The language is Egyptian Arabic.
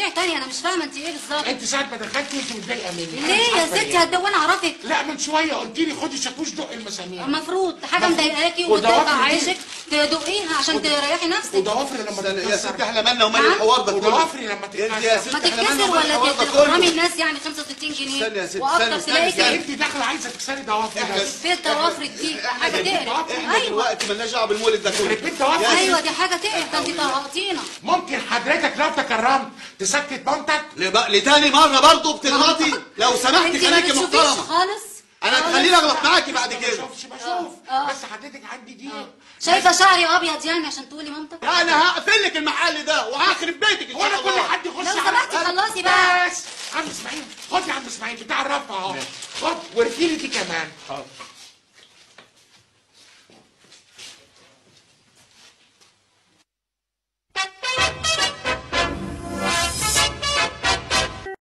ايه تاني انا مش فاهمه انت ايه بالظبط انت ساعه ما دخلتي انت متضايقه مني أنا ليه مش يا عارفة ستي ليه. هتدوني اعرفك لا من شويه قلت لي خدي شاكوش دق المسامير المفروض حاجه مفروض. مضايقاكي وضوافر ومضايقه دي- عيشك تدقيها عشان تريحي نفسك وضوافري لما استنى يا ست تتكسر احنا مالنا ومال نعم؟ الحوار ده كله وضوافري لما انت يا ست ما احنا مالنا تتكسر ومال ولا الحوار ده تغرمي كله الناس يعني 65 جنيه استني يا ست، واكتر استني، تلاقي استني، كده انت داخله عايزه تكسري ضوافري احنا- بس في ضوافرك دي حاجه تقرف احنا ايوه دلوقتي مالناش دعوه بالمولد ده كله يخرب بيت ضوافري. يا ست، ايوه دي حاجه تقرف ده انت طهقتينا ممكن حضرتك لو تكرمت تسكت مامتك لب- لتاني مره برضه بتغلطي لو سمحتي انت ما خليكي بتشوفيش محترمه خالص انا خالص. هتخليني اغلط معاكي بعد ما كده بشوفش بشوف آه. بس حضرتك عندي دي شايفه شعري ابيض يعني عشان تقولي مامتك انا هقفل لك المحل ده وهخرب بيتك ان وانا شاء كل الله حد يخش لو على- سمحتي خلصي بقى بس عم اسماعيل خد يا عم اسماعيل بتاع الرفع اهو خد وارفي لي دي كمان